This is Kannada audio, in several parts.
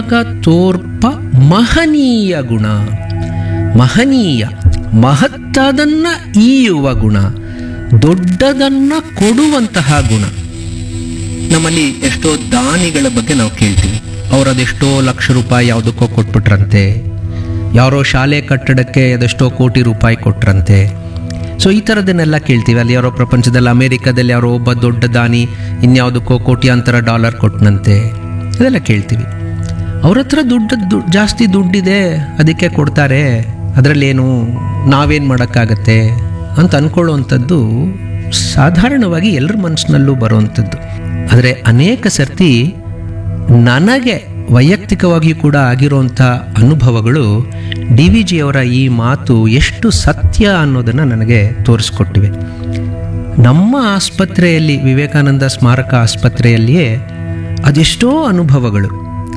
ತೋರ್ಪ ಮಹನೀಯ ಗುಣ ಮಹನೀಯ ಮಹತ್ತದನ್ನ ಈಯುವ ಗುಣ ದೊಡ್ಡದನ್ನ ಕೊಡುವಂತಹ ಗುಣ ನಮ್ಮಲ್ಲಿ ಎಷ್ಟೋ ದಾನಿಗಳ ಬಗ್ಗೆ ನಾವು ಕೇಳ್ತೀವಿ ಅವ್ರು ಅದೆಷ್ಟೋ ಲಕ್ಷ ರೂಪಾಯಿ ಯಾವುದಕ್ಕೋ ಕೊಟ್ಬಿಟ್ರಂತೆ ಯಾರೋ ಶಾಲೆ ಕಟ್ಟಡಕ್ಕೆ ಅದೆಷ್ಟೋ ಕೋಟಿ ರೂಪಾಯಿ ಕೊಟ್ರಂತೆ ಸೊ ಈ ಥರದನ್ನೆಲ್ಲ ಕೇಳ್ತೀವಿ ಅಲ್ಲಿ ಯಾರೋ ಪ್ರಪಂಚದಲ್ಲಿ ಅಮೇರಿಕಾದಲ್ಲಿ ಯಾರೋ ಒಬ್ಬ ದೊಡ್ಡ ದಾನಿ ಇನ್ಯಾವುದಕ್ಕೋ ಕೋಟ್ಯಾಂತರ ಡಾಲರ್ ಕೊಟ್ಟನಂತೆ ಅದೆಲ್ಲ ಕೇಳ್ತೀವಿ ಅವ್ರ ಹತ್ರ ದುಡ್ಡು ದು- ಜಾಸ್ತಿ ದುಡ್ಡಿದೆ ಅದಕ್ಕೆ ಕೊಡ್ತಾರೆ ಅದರಲ್ಲೇನು ನಾವೇನು ಮಾಡೋಕ್ಕಾಗತ್ತೆ ಅಂತ ಅಂದ್ಕೊಳ್ಳುವಂಥದ್ದು ಸಾಧಾರಣವಾಗಿ ಎಲ್ಲರ ಮನಸ್ಸಿನಲ್ಲೂ ಬರುವಂಥದ್ದು ಆದರೆ ಅನೇಕ ಸರ್ತಿ ನನಗೆ ವೈಯಕ್ತಿಕವಾಗಿಯೂ ಕೂಡ ಆಗಿರುವಂಥ ಅನುಭವಗಳು ಡಿ ವಿ ಜಿಯವರ ಈ ಮಾತು ಎಷ್ಟು ಸತ್ಯ ಅನ್ನೋದನ್ನು ನನಗೆ ತೋರಿಸ್ಕೊಟ್ಟಿವೆ ನಮ್ಮ ಆಸ್ಪತ್ರೆಯಲ್ಲಿ ವಿವೇಕಾನಂದ ಸ್ಮಾರಕ ಆಸ್ಪತ್ರೆಯಲ್ಲಿಯೇ ಅದೆಷ್ಟೋ ಅನುಭವಗಳು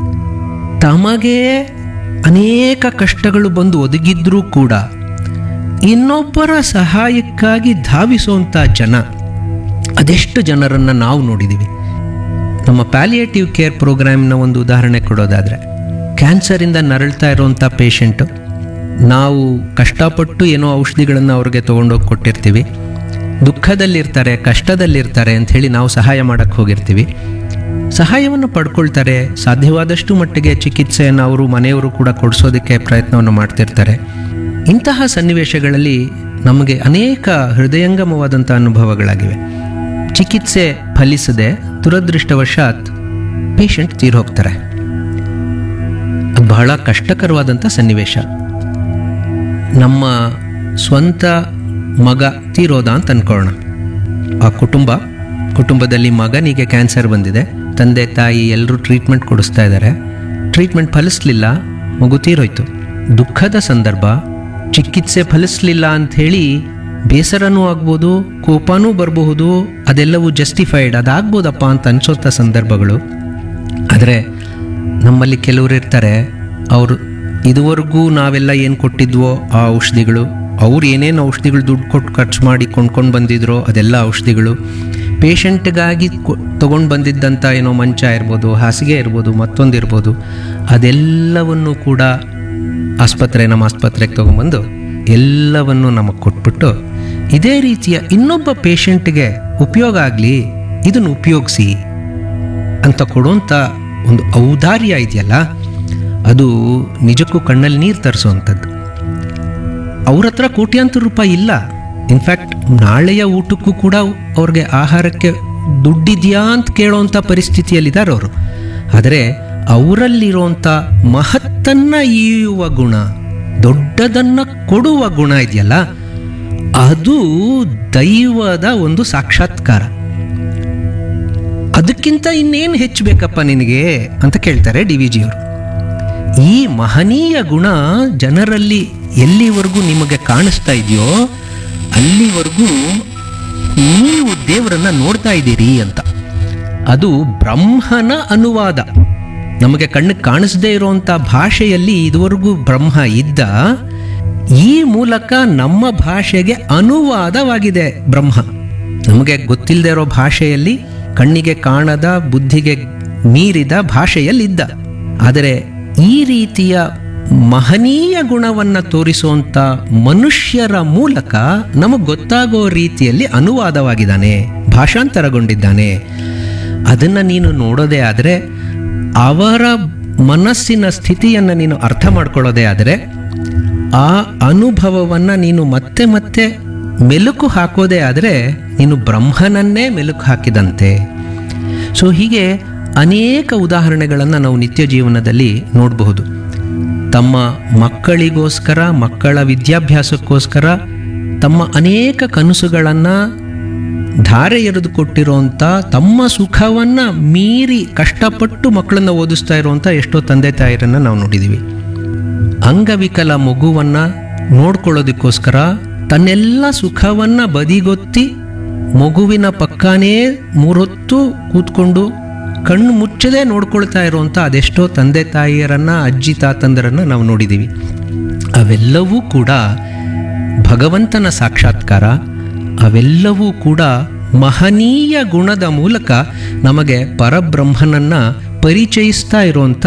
ತಮಗೆ ಅನೇಕ ಕಷ್ಟಗಳು ಬಂದು ಒದಗಿದ್ರೂ ಕೂಡ ಇನ್ನೊಬ್ಬರ ಸಹಾಯಕ್ಕಾಗಿ ಧಾವಿಸುವಂಥ ಜನ ಅದೆಷ್ಟು ಜನರನ್ನು ನಾವು ನೋಡಿದ್ದೀವಿ ನಮ್ಮ ಪ್ಯಾಲಿಯೇಟಿವ್ ಕೇರ್ ಪ್ರೋಗ್ರಾಮ್ನ ಒಂದು ಉದಾಹರಣೆ ಕೊಡೋದಾದರೆ ಕ್ಯಾನ್ಸರಿಂದ ನರಳ್ತಾ ಇರುವಂಥ ಪೇಷಂಟು ನಾವು ಕಷ್ಟಪಟ್ಟು ಏನೋ ಔಷಧಿಗಳನ್ನು ಅವ್ರಿಗೆ ತೊಗೊಂಡೋಗಿ ಕೊಟ್ಟಿರ್ತೀವಿ ದುಃಖದಲ್ಲಿರ್ತಾರೆ ಕಷ್ಟದಲ್ಲಿರ್ತಾರೆ ಅಂಥೇಳಿ ನಾವು ಸಹಾಯ ಮಾಡೋಕ್ಕೆ ಹೋಗಿರ್ತೀವಿ ಸಹಾಯವನ್ನು ಪಡ್ಕೊಳ್ತಾರೆ ಸಾಧ್ಯವಾದಷ್ಟು ಮಟ್ಟಿಗೆ ಚಿಕಿತ್ಸೆಯನ್ನು ಅವರು ಮನೆಯವರು ಕೂಡ ಕೊಡಿಸೋದಕ್ಕೆ ಪ್ರಯತ್ನವನ್ನು ಮಾಡ್ತಿರ್ತಾರೆ ಇಂತಹ ಸನ್ನಿವೇಶಗಳಲ್ಲಿ ನಮಗೆ ಅನೇಕ ಹೃದಯಂಗಮವಾದಂಥ ಅನುಭವಗಳಾಗಿವೆ ಚಿಕಿತ್ಸೆ ಫಲಿಸದೆ ದುರದೃಷ್ಟವಶಾತ್ ಪೇಷಂಟ್ ತೀರ್ಹೋಗ್ತಾರೆ ಅದು ಬಹಳ ಕಷ್ಟಕರವಾದಂಥ ಸನ್ನಿವೇಶ ನಮ್ಮ ಸ್ವಂತ ಮಗ ತೀರೋದ ಅಂತ ಅನ್ಕೊಳ್ಳೋಣ ಆ ಕುಟುಂಬ ಕುಟುಂಬದಲ್ಲಿ ಮಗನಿಗೆ ಕ್ಯಾನ್ಸರ್ ಬಂದಿದೆ ತಂದೆ ತಾಯಿ ಎಲ್ಲರೂ ಟ್ರೀಟ್ಮೆಂಟ್ ಕೊಡಿಸ್ತಾ ಇದ್ದಾರೆ ಟ್ರೀಟ್ಮೆಂಟ್ ಫಲಿಸ್ಲಿಲ್ಲ ಮಗು ತೀರೋಯ್ತು ದುಃಖದ ಸಂದರ್ಭ ಚಿಕಿತ್ಸೆ ಫಲಿಸ್ಲಿಲ್ಲ ಅಂಥೇಳಿ ಬೇಸರನೂ ಆಗ್ಬೋದು ಕೋಪನೂ ಬರಬಹುದು ಅದೆಲ್ಲವೂ ಜಸ್ಟಿಫೈಡ್ ಅದಾಗ್ಬೋದಪ್ಪ ಅಂತ ಅನ್ಸೋಂಥ ಸಂದರ್ಭಗಳು ಆದರೆ ನಮ್ಮಲ್ಲಿ ಕೆಲವರು ಇರ್ತಾರೆ ಅವರು ಇದುವರೆಗೂ ನಾವೆಲ್ಲ ಏನು ಕೊಟ್ಟಿದ್ವೋ ಆ ಔಷಧಿಗಳು ಅವ್ರು ಏನೇನು ಔಷಧಿಗಳು ದುಡ್ಡು ಕೊಟ್ಟು ಖರ್ಚು ಮಾಡಿ ಕೊಂಡ್ಕೊಂಡು ಬಂದಿದ್ರೋ ಅದೆಲ್ಲ ಔಷಧಿಗಳು ಪೇಷಂಟ್ಗಾಗಿ ತೊಗೊಂಡು ಬಂದಿದ್ದಂಥ ಏನೋ ಮಂಚ ಇರ್ಬೋದು ಹಾಸಿಗೆ ಇರ್ಬೋದು ಮತ್ತೊಂದು ಇರ್ಬೋದು ಅದೆಲ್ಲವನ್ನು ಕೂಡ ಆಸ್ಪತ್ರೆ ನಮ್ಮ ಆಸ್ಪತ್ರೆಗೆ ತೊಗೊಂಬಂದು ಎಲ್ಲವನ್ನು ನಮಗೆ ಕೊಟ್ಬಿಟ್ಟು ಇದೇ ರೀತಿಯ ಇನ್ನೊಬ್ಬ ಪೇಷಂಟ್ಗೆ ಉಪಯೋಗ ಆಗಲಿ ಇದನ್ನು ಉಪಯೋಗಿಸಿ ಅಂತ ಕೊಡುವಂಥ ಒಂದು ಔದಾರ್ಯ ಇದೆಯಲ್ಲ ಅದು ನಿಜಕ್ಕೂ ಕಣ್ಣಲ್ಲಿ ನೀರು ತರಿಸುವಂಥದ್ದು ಅವ್ರ ಹತ್ರ ಕೋಟ್ಯಾಂತರ ರೂಪಾಯಿ ಇಲ್ಲ ಇನ್ಫ್ಯಾಕ್ಟ್ ನಾಳೆಯ ಊಟಕ್ಕೂ ಕೂಡ ಅವ್ರಿಗೆ ಆಹಾರಕ್ಕೆ ದುಡ್ಡಿದೆಯಾ ಅಂತ ಕೇಳೋವಂಥ ಪರಿಸ್ಥಿತಿಯಲ್ಲಿದ್ದಾರೆ ಅವರು ಆದರೆ ಅವರಲ್ಲಿರುವಂಥ ಮಹತ್ತನ್ನ ಈಯುವ ಗುಣ ದೊಡ್ಡದನ್ನ ಕೊಡುವ ಗುಣ ಇದೆಯಲ್ಲ ಅದು ದೈವದ ಒಂದು ಸಾಕ್ಷಾತ್ಕಾರ ಅದಕ್ಕಿಂತ ಇನ್ನೇನು ಹೆಚ್ಚು ಬೇಕಪ್ಪ ನಿನಗೆ ಅಂತ ಕೇಳ್ತಾರೆ ಡಿ ವಿ ಜಿಯವರು ಈ ಮಹನೀಯ ಗುಣ ಜನರಲ್ಲಿ ಎಲ್ಲಿವರೆಗೂ ನಿಮಗೆ ಕಾಣಿಸ್ತಾ ಇದೆಯೋ ಅಲ್ಲಿವರೆಗೂ ನೀವು ದೇವರನ್ನ ನೋಡ್ತಾ ಇದ್ದೀರಿ ಅಂತ ಅದು ಬ್ರಹ್ಮನ ಅನುವಾದ ನಮಗೆ ಕಣ್ಣಿಗೆ ಕಾಣಿಸದೇ ಇರುವಂಥ ಭಾಷೆಯಲ್ಲಿ ಇದುವರೆಗೂ ಬ್ರಹ್ಮ ಇದ್ದ ಈ ಮೂಲಕ ನಮ್ಮ ಭಾಷೆಗೆ ಅನುವಾದವಾಗಿದೆ ಬ್ರಹ್ಮ ನಮಗೆ ಗೊತ್ತಿಲ್ಲದೆ ಇರೋ ಭಾಷೆಯಲ್ಲಿ ಕಣ್ಣಿಗೆ ಕಾಣದ ಬುದ್ಧಿಗೆ ಮೀರಿದ ಭಾಷೆಯಲ್ಲಿದ್ದ ಆದರೆ ಈ ರೀತಿಯ ಮಹನೀಯ ಗುಣವನ್ನು ತೋರಿಸುವಂಥ ಮನುಷ್ಯರ ಮೂಲಕ ನಮಗೆ ಗೊತ್ತಾಗೋ ರೀತಿಯಲ್ಲಿ ಅನುವಾದವಾಗಿದ್ದಾನೆ ಭಾಷಾಂತರಗೊಂಡಿದ್ದಾನೆ ಅದನ್ನು ನೀನು ನೋಡೋದೇ ಆದರೆ ಅವರ ಮನಸ್ಸಿನ ಸ್ಥಿತಿಯನ್ನು ನೀನು ಅರ್ಥ ಮಾಡ್ಕೊಳ್ಳೋದೇ ಆದರೆ ಆ ಅನುಭವವನ್ನು ನೀನು ಮತ್ತೆ ಮತ್ತೆ ಮೆಲುಕು ಹಾಕೋದೇ ಆದರೆ ನೀನು ಬ್ರಹ್ಮನನ್ನೇ ಮೆಲುಕು ಹಾಕಿದಂತೆ ಸೊ ಹೀಗೆ ಅನೇಕ ಉದಾಹರಣೆಗಳನ್ನು ನಾವು ನಿತ್ಯ ಜೀವನದಲ್ಲಿ ನೋಡಬಹುದು ತಮ್ಮ ಮಕ್ಕಳಿಗೋಸ್ಕರ ಮಕ್ಕಳ ವಿದ್ಯಾಭ್ಯಾಸಕ್ಕೋಸ್ಕರ ತಮ್ಮ ಅನೇಕ ಕನಸುಗಳನ್ನು ಧಾರೆ ಎರೆದು ಕೊಟ್ಟಿರೋಂಥ ತಮ್ಮ ಸುಖವನ್ನು ಮೀರಿ ಕಷ್ಟಪಟ್ಟು ಮಕ್ಕಳನ್ನು ಓದಿಸ್ತಾ ಇರುವಂಥ ಎಷ್ಟೋ ತಂದೆ ತಾಯರನ್ನು ನಾವು ನೋಡಿದ್ದೀವಿ ಅಂಗವಿಕಲ ಮಗುವನ್ನು ನೋಡ್ಕೊಳ್ಳೋದಕ್ಕೋಸ್ಕರ ತನ್ನೆಲ್ಲ ಸುಖವನ್ನು ಬದಿಗೊತ್ತಿ ಮಗುವಿನ ಪಕ್ಕನೇ ಮೂರೊತ್ತು ಕೂತ್ಕೊಂಡು ಕಣ್ಣು ಮುಚ್ಚದೆ ನೋಡ್ಕೊಳ್ತಾ ಇರುವಂಥ ಅದೆಷ್ಟೋ ತಂದೆ ತಾಯಿಯರನ್ನ ಅಜ್ಜಿ ತಾತಂದರನ್ನ ನಾವು ನೋಡಿದ್ದೀವಿ ಅವೆಲ್ಲವೂ ಕೂಡ ಭಗವಂತನ ಸಾಕ್ಷಾತ್ಕಾರ ಅವೆಲ್ಲವೂ ಕೂಡ ಮಹನೀಯ ಗುಣದ ಮೂಲಕ ನಮಗೆ ಪರಬ್ರಹ್ಮನನ್ನ ಪರಿಚಯಿಸ್ತಾ ಇರುವಂಥ